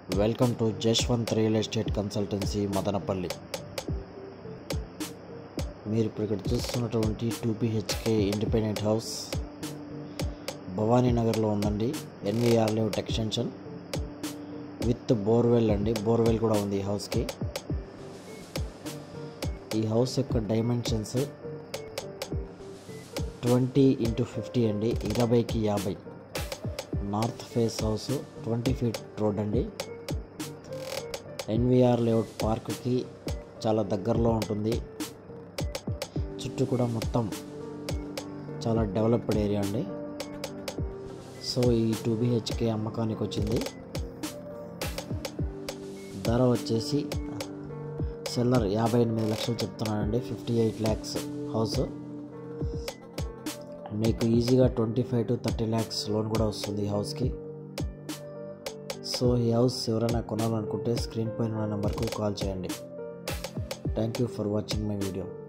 welcome to Jashwanth real estate consultancy Madanapalle మీరు ఇప్పుడు ఇక్కడ చూస్తున్నటువంటి two BHK independent house Bhavani నగర్లో ఉందండి NVR layout extension with borewell అండి బోర్వెల్ కూడా ఉంది ఈ హౌస్కి ఈ హౌస్ యొక్క డైమెన్షన్స్ ట్వంటీ ఇంటూ ఫిఫ్టీ అండి ఇరవైకి యాభై north face house twenty feet road అండి ఎన్విఆర్ లేఅవుట్ పార్క్కి చాలా దగ్గరలో ఉంటుంది చుట్టూ కూడా మొత్తం చాలా డెవలప్డ్ ఏరియా అండి సో ఈ టూ బిహెచ్కే అమ్మకానికి వచ్చింది ధర వచ్చేసి సెల్లర్ యాభై ఎనిమిది లక్షలు చెప్తున్నానండి ఫిఫ్టీ ఎయిట్ ల్యాక్స్ హౌస్ మీకు ఈజీగా twenty five to thirty lakhs loan కూడా వస్తుంది ఈ హౌస్కి సో ఈ హౌస్ ఎవరైనా కొనాలనుకుంటే స్క్రీన్ పైన ఉన్న నెంబర్కు కాల్ చేయండి thank you for watching my video